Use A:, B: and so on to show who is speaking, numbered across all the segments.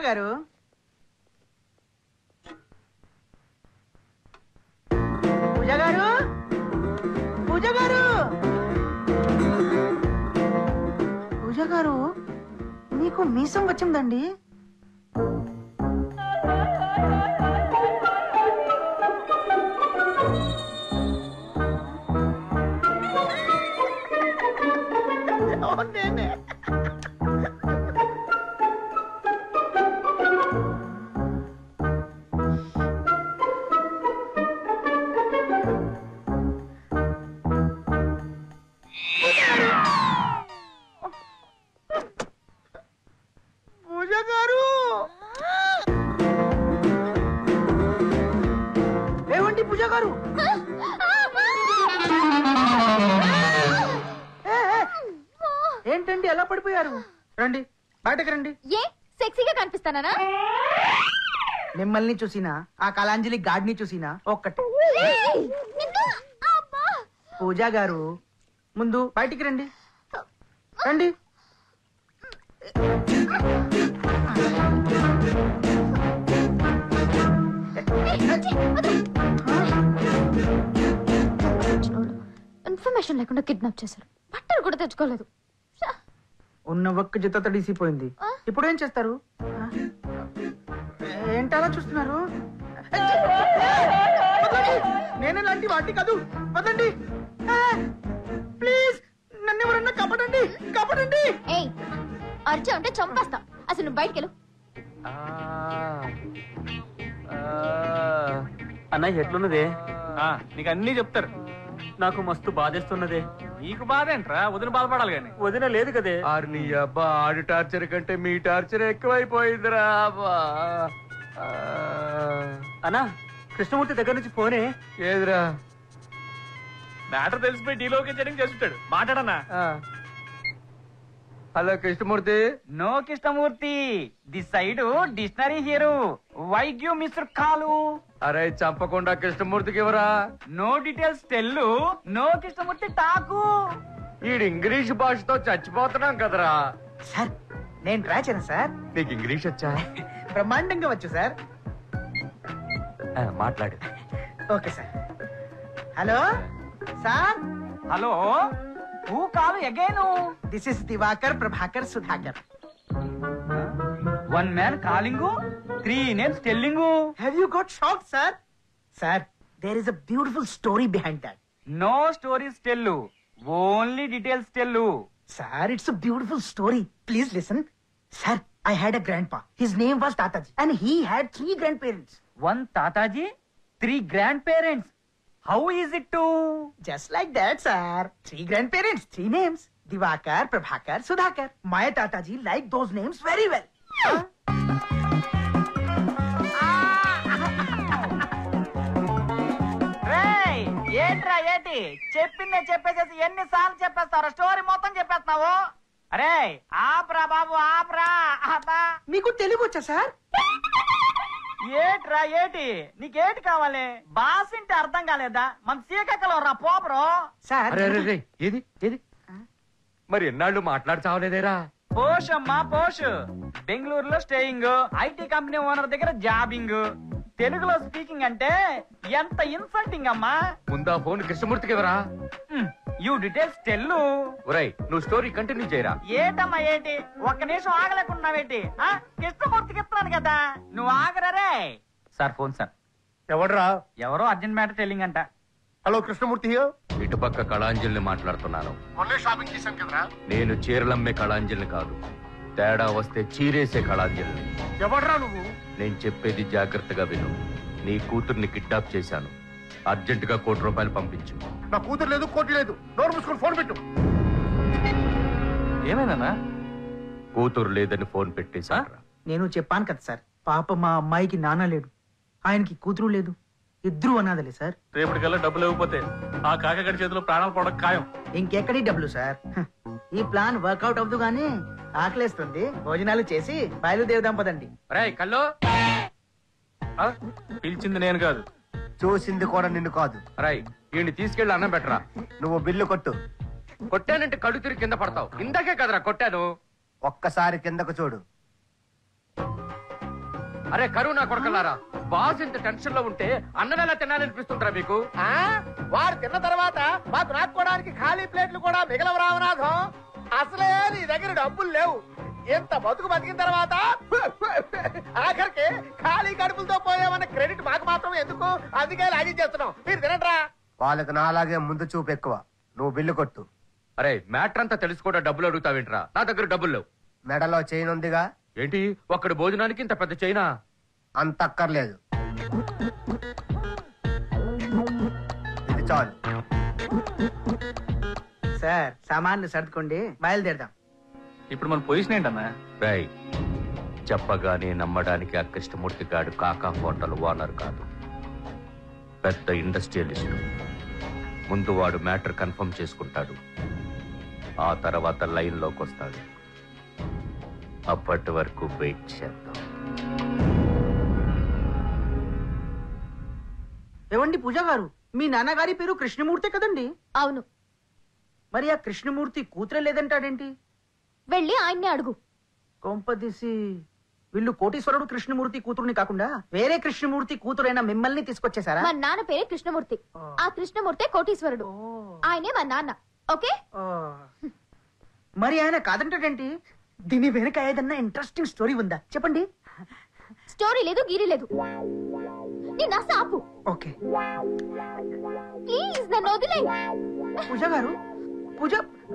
A: గారు పూజ గారు పూజ గారు పూజ గారు మీకు మీసం వచ్చిందండి నేనే పూజ గారు ఏమండి పూజ గారు ఏ, ఏ, ఏంటండి ఎలా పడిపోయారు రండి బయటకు రండి
B: ఏ సెక్సీగా కనిపిస్తానా
A: మిమ్మల్ని చూసినా ఆ కళాంజలి గాడిని చూసినా ఒక్కటే పూజ గారు ముందు బయటికి రండి రండి
B: ఇన్ఫర్మేషన్ లేకుండా కిడ్నాప్ చేశారు బట్టలు కూడా తెచ్చుకోలేదు ఛ!
A: ఉన్న ఒక్క జత తడిసిపోయింది
B: ఆ?
A: ఇప్పుడు ఏం చేస్తారు ఆ? ఏంటి అలా చూస్తున్నారు నేను ఇలాంటి వాటి కాదు వదండి ప్లీజ్ నన్ను ఎవరన్నా కాపాడండి కాపాడండి
B: ఏయ్ అరిచా ఉంటే చంపేస్తా అసలు నువ్వు బయటికి వెళ్ళు
C: అన్నయ్య ఎట్లున్నదే
D: ఆ, నీకు అన్ని చెప్తారు
C: నాకు మస్తు బాధేస్తున్నదే
D: నీకు బాధ ఏంట్రా వదిన బాధపడాలి గాని
C: వదిన లేదు కదే
E: ఆరు నీ అబ్బా ఆడి టార్చర్ కంటే మీ టార్చర్ ఎక్కువైపోయిందిరా అబ్బా ఆ,
C: అన్నా కృష్ణమూర్తి దగ్గర నుంచి ఫోనే
E: ఏదిరా
D: మ్యాటర్ తెలిసిపోయి డీలోకి చెడింగ్ చేస్తుంటాడు మాట్లాడన్నా
E: ఆ. Hello Krishnamurthy
F: no Krishnamurthy the side dictionary hero vague you mister call
E: అరే చంపకుండా కృష్ణమూర్తికి ఇవ్వరా
F: no details tell no Krishnamurthy talk
E: ఈడు ఇంగ్లీష్ భాషతో చచ్చిపోతున్నాం కదరా
A: సార్ నేను ట్రై చేయను సార్
E: నీకు ఇంగ్లీష్ వచ్చా
A: బ్రహ్మాండంగా వచ్చు సార్
E: ఆ, మాట్లాడు
A: okay sir hello sir
F: hello who call again
A: this is Diwakar Prabhakar Sudhakar
F: one man calling three names telling
A: have you got shock sir sir there is a beautiful story behind that
F: no stories tell only details tell
A: Sir, it's a beautiful story. Please listen. Sir, I had a grandpa. His name was Tataji. And he had three grandparents.
F: One తాతాజీ three grandparents how is it to
A: Just like that, sir. Three grandparents, three names. Divakar, Prabhakar, Sudhakar. My Tataji liked those names very well.
F: రేయ్ ఏంట్రా ఏంటి చెప్పిందే చెప్పేసేసి ఎన్ని సార్లు చెప్పేస్తావు story మొత్తం చెప్పేస్తున్నావు అరే ఆప్రా బాబు ఆప్రా ఆపా
A: మీకు తెలుగు వచ్చా సార్
F: ఏట్రా ఏటి నీకేటి కావాలి బాసింటి అర్థం కాలేదా మన సీకక్కలో రా పోపరు
A: సార్
E: అరే అరే అరే, ఏది ఏది మరి ఎన్నాళ్ళు మాట్లాడుతావలేదేరా
F: పోష్ అమ్మా పోష్ బెంగళూరులో స్టేయింగ్ ఐటీ కంపెనీ ఓనర్ దగ్గర జాబింగ్ తెలుగులో స్పీకింగ్ అంటే ఎంత ఇన్సల్టింగ్ అమ్మా
E: ముందా ఫోన్ కృష్ణమూర్తికి ఇవ్వరా
F: యూ డీటెయిల్స్ టెల్లు
E: ఒరేయ్ నువ్వు స్టోరీ కంటిన్యూ చేయరా
F: ఏటమ్మా ఏంటి ఒక్క నిమిషం ఆగలేకున్నావేంటి ఆ? కృష్ణమూర్తికి ఇస్తున్నాను కదా నువ్వు ఆగరరే సార్ ఫోన్ సార్
G: ఎవడ్రా
F: ఎవరో అర్జెంట్ మ్యాటర్ టెల్లింగ్ అంట
G: హలో కృష్ణమూర్తి here?
E: ఇటుపక్క కళాంజలిని మాట్లాడుతున్నాను
G: మొన్నే షాపింగ్ చేశాను కదరా
E: నేను చీరలమ్మే కళాంజలిని కాదు తేడా వస్తే చీరేసే కళాంజలిని
G: ఎవడ్రా నువ్వు
E: నేను చెప్పేది జాగ్రత్తగా విను నీ కూతుర్ని కిడ్నాప్ చేశాను అర్జెంటుగా కోటి రూపాయలు పంపించు
G: నా కూతురు లేదు కోటి లేదు నోరు మూసుకొని ఫోన్ పెట్టు
D: ఏమైందన్నా
E: కూతురు లేదని ఫోన్ పెట్టేశారా
A: నేను చెప్పాను కదా సార్ పాప మా అమ్మాయికి నాన్న లేడు ఆయనకి కూతురు లేదు ఇద్దరు అనాథలే సార్
D: రేపటికల్లా డబ్బులు ఇవ్వకపోతే ఆ కాకగడి చేతిలో ప్రాణాలు పోవడం ఖాయం
A: ఇంకెక్కడి డబ్బులు సార్ హ, ఈ ప్లాన్ వర్కౌట్ అవ్వదు గానీ ఆకలేస్తుంది భోజనాలు చేసి బయలుదేరుదాం పదండి
E: రేయ్ కల్లో
D: ఆ? పిలిచింది నేను కాదు
G: చూసింది కూడా నిన్ను కాదు
E: రాయ్ వీడిని తీసుకెళ్లి అన్నం పెట్టరా
G: నువ్వు బిల్లు కొట్టు
E: కొట్టానంటే కడు తిరిగి కింద పడతావు ఇందాకే కదరా కొట్టాను
G: ఒక్కసారి కిందకు చూడు
E: అరే కరువు నా కొడకలారా బాస్ ఇంత టెన్షన్ లో ఉంటే అన్నం ఎలా తినాలనిపిస్తుంటారా మీకు
G: ఆ? వాడు తిన్న తర్వాత మాకు నాటుకోవడానికి ఖాళీ ప్లేట్లు కూడా మిగలవు రామనాథం అసలే నీ దగ్గర డబ్బులు లేవు ఎంత బతుకు బతికిన తర్వాత ఆఖరికి ఖాళీ కడుపులతో పోయామన్న క్రెడిట్ మాకు మాత్రం ఎందుకు అందుకే లాగింగ్ చేస్తున్నాం మీరు తినట్రా వాళ్ళకి నాలాగే ముందు చూపు ఎక్కువ నువ్వు బిల్లు కొట్టు
E: అరే మ్యాటర్ అంతా తెలిసి కూడా డబ్బులు అడుగుతావేంట్రా నా దగ్గర డబ్బులు లేవు
G: మెడలో చైన్ ఉందిగా
E: ఏంటి ఒక్కడి భోజనానికి ఇంత పెద్ద చైనా
G: అంత అక్కర్లేదు ఇది చాలు
A: సార్ సామాన్లు సర్దుకోండి బయలుదేరదాం
D: ఇప్పుడు మన పొజిషన్ ఏంటన్నా
E: రై చెప్పగానే నమ్మడానికి ఆ కృష్ణమూర్తి గాడు కాకా హోటల్ ఓనర్ కాదు పెద్ద ఇండస్ట్రియలిస్ట్ ముందు వాడు మ్యాటర్ కన్ఫర్మ్ చేసుకుంటాడు ఆ తర్వాత లైన్ లోకి వస్తాడు అప్పటి వరకు వెయిట్ చేద్దాం
A: ఏవండి పూజ గారు మీ నాన్నగారి పేరు కృష్ణమూర్తి కదండి
B: అవును
A: మరి ఆ కృష్ణమూర్తి కూతురే లేదంటాడేంటి
B: వెళ్ళి ఆయన్నే అడుగు
A: కొంపదీసి వీళ్ళు కోటీశ్వరుడు కృష్ణమూర్తి కూతురుని కాకుండా వేరే కృష్ణమూర్తి కూతురైన మిమ్మల్ని తీసుకొచ్చేసారా
B: మా నాన్న పేరే కృష్ణమూర్తి ఆ కృష్ణమూర్తే కోటీశ్వరుడు
A: ఓ,
B: ఆయనే మా నాన్న ఓకే
A: ఓ. మరి ఆయన కాదంటాడేంటి దీని వెనక ఏదన్నా ఇంట్రెస్టింగ్ స్టోరీ ఉందా చెప్పండి
B: స్టోరీ లేదు గీరీ లేదు నీ నస ఆపు
A: ఓకే
B: ప్లీజ్ నన్ను వదిలే
A: పూజ గారు పూజ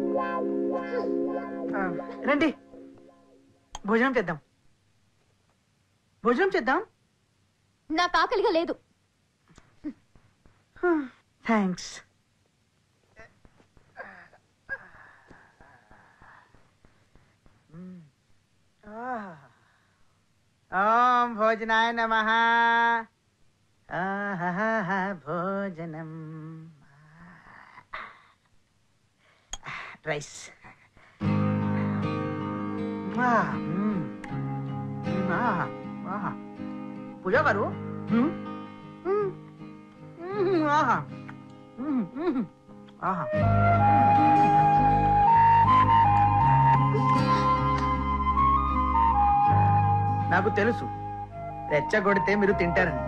A: ఆ, రండి భోజనం చేద్దాం భోజనం చేద్దాం
B: నాకు ఆకలిగా లేదు
A: థ్యాంక్స్ ఓం భోజనాయ నమ భోజనం రైస్ పూజ గారు మ్మ్.
B: మ్మ్.
A: మ్మ్, ఆహా మ్మ్, మ్మ్. ఆహా నాకు తెలుసు రెచ్చగొడితే మీరు తింటారని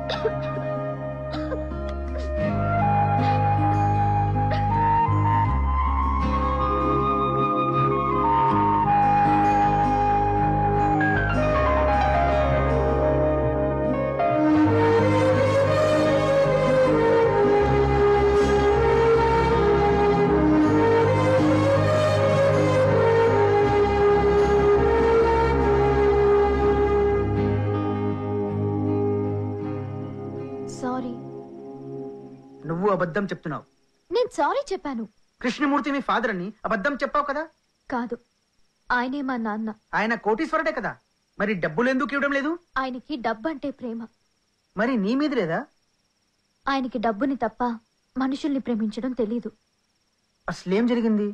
B: సారీ
A: నువ్వు అబద్ధం చెప్తున్నావు
B: నేను సారీ చెప్పాను
A: కృష్ణమూర్తి మీ ఫాదర్ అని అబద్ధం చెప్పావు కదా
B: కాదు ఆయనే మా నాన్న
A: ఆయన కోటీశ్వరుడే కదా మరి డబ్బులు ఎందుకు ఇవ్వడం లేదు
B: ఆయనకి డబ్బంటే ప్రేమ
A: మరి నీ మీద లేదా
B: ఆయనకి డబ్బుని తప్ప మనుషుల్ని ప్రేమించడం తెలీదు
A: అసలేం జరిగింది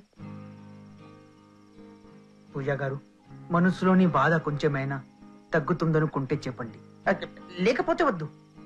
A: పూజా గారు మనసులోని బాధ కొంచెమైనా తగ్గుతుందనుకుంటే చెప్పండి అ- లేకపోతే వద్దు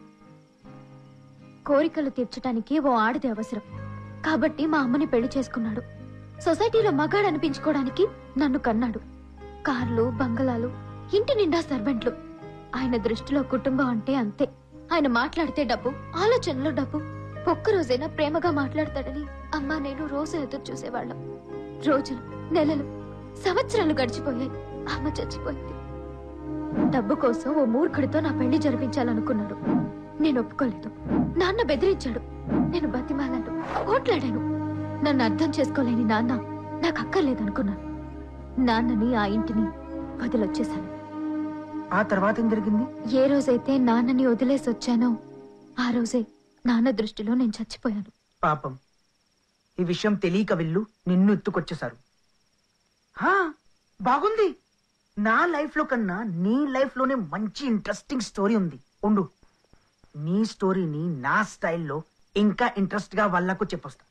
B: కోరికలు తీర్చడానికి ఓ ఆడది అవసరం కాబట్టి మా అమ్మని పెళ్లి చేసుకున్నాడు సొసైటీలో మగాడు అనిపించుకోవడానికి నన్ను కన్నాడు కార్లు బంగళాలు ఇంటి నిండా సర్వెంట్లు ఆయన దృష్టిలో కుటుంబం అంటే అంతే ఆయన మాట్లాడితే డబ్బు ఆలోచనలో డబ్బు ఒక్క రోజైనా ప్రేమగా మాట్లాడతాడని అమ్మా నేను రోజు ఎదురు చూసేవాళ్ళం రోజులు నెలలు సంవత్సరాలు గడిచిపోయాయి అమ్మ చచ్చిపోయింది డబ్బు కోసం ఓ మూర్ఖుడితో నా పెళ్లి జరిపించాలనుకున్నాడు నేను ఒప్పుకోలేదు నాన్న బెదిరించాడు నేను బతిమాలాను ఓట్లాడాను నన్ను అర్థం చేసుకోలేని నాన్న నాకు అక్కర్లేదనుకున్నాను నాన్నని ఆ ఇంటిని వదిలొచ్చేశాను
A: ఆ తర్వాత ఏం జరిగింది
B: ఏ రోజైతే నాన్నని వదిలేసి వచ్చానో ఆ రోజే నాన్న దృష్టిలో నేను చచ్చిపోయాను
A: పాపం ఈ విషయం తెలియక వెళ్ళు నిన్ను ఎత్తుకొచ్చేశారు హా, బాగుంది నా లైఫ్ లో కన్నా నీ లైఫ్ లోనే మంచి ఇంట్రెస్టింగ్ స్టోరీ ఉంది ఉండు నీ స్టోరీని నా స్టైల్లో ఇంకా ఇంట్రెస్ట్ గా వాళ్ళకు చెప్పొస్తా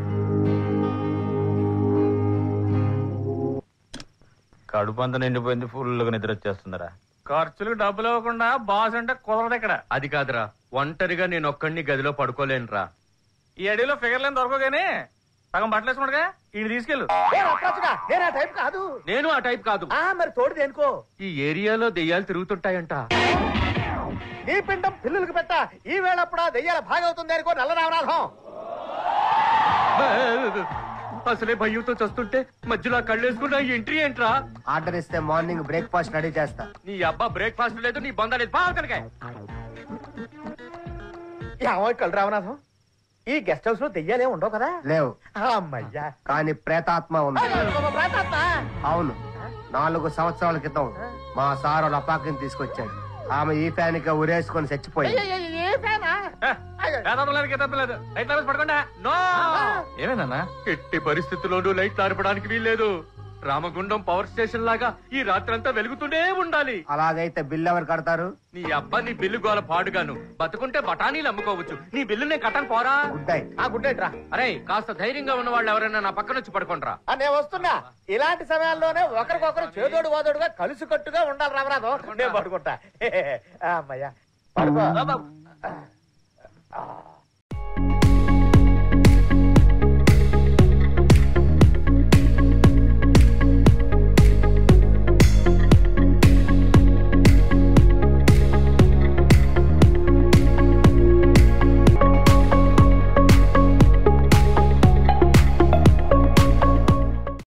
H: కడుపు అంతా నిండిపోయింది ఫుల్గా నిద్ర వచ్చేస్తుందిరా
D: ఖర్చులకు డబ్బులు ఇవ్వకుండా బాస్ అంటే కుదరదు ఇక్కడ
E: అది కాదురా ఒంటరిగా నేను ఒక్కడిని గదిలో పడుకోలేనురా
D: ఈ అడవిలో ఫిగర్లేని దొరకగానే సగం బట్టలు వేసుకుంటగా ఈయన తీసుకెళ్ళు
G: ఏ అప్రాచుడా, నేను ఆ టైప్ కాదు
E: నేను ఆ టైప్ కాదు
G: ఆ మరి తోడు దేనికో
E: ఈ ఏరియాలో దెయ్యాలు తిరుగుతుంటాయంట
G: నీ పిండం పిల్లులకు పెట్ట ఈ వేళప్పుడా దెయ్యాల భాగవుతుంది అనుకో నల్ల రామనాథం
E: అసలే భయంతో చస్తుంటే మధ్యలో కళ్ళేసుకున్న ఎంట్రీ ఏంట్రా
I: ఆర్డర్ ఇస్తే మార్నింగ్ బ్రేక్ఫాస్ట్ రెడీ చేస్తా
E: నీ అబ్బా బ్రేక్ఫాస్ట్ లేదు నీ బంద లేదు బాగా కనుక
G: ఏమో కళ్ళు రామనాథం ఈ గెస్ట్ హౌస్ లో దెయ్యాలే ఉండవు కదా
I: లేవు
G: అమ్మయ్యా
I: కానీ ప్రేతాత్మ ఉంది
G: ప్రాతాత్మ.
I: అవును నాలుగు సంవత్సరాల క్రితం మా సారు లపాకిని తీసుకొచ్చాడు ఆమె ఈ ఫ్యాన్ కి ఉరేసుకొని చచ్చిపోయింది
G: ఏ, ఏ, ఏ ఫ్యానా? అయ్యో.
E: లేదు లైట్ ఆపేసి పడుకోండా నో
D: ఏమైందన్నా
E: ఎట్టి పరిస్థితుల్లోనూ లైట్ ఆర్పడానికి వీల్లేదు రామగుండం పవర్ స్టేషన్ లాగా ఈ రాత్రంతా వెలుగుతూనే ఉండాలి
I: అలాగైతే బిల్ ఎవరు కడతారు
E: నీ అబ్బా నీ బిల్లు గోల పాడుగాను బతుకుంటే బఠానీలు అమ్ముకోవచ్చు నీ బిల్లు నేను కట్టను పోరా
I: గుడ్ నైట్
G: ఆ గుడ్ నైట్ రా
E: అరే కాస్త ధైర్యంగా ఉన్న వాళ్ళు ఎవరైనా నా పక్కన వచ్చి పడుకోండిరా
G: ఆ, నేను వస్తున్నా ఇలాంటి సమయాల్లోనే ఒకరికొకరు చేదోడు వాదోడుగా కలిసికట్టుగా ఉండాలి రామనాథం నేను పడుకుంటా ఆ, అమ్మయ్యా పడుకో ఆ.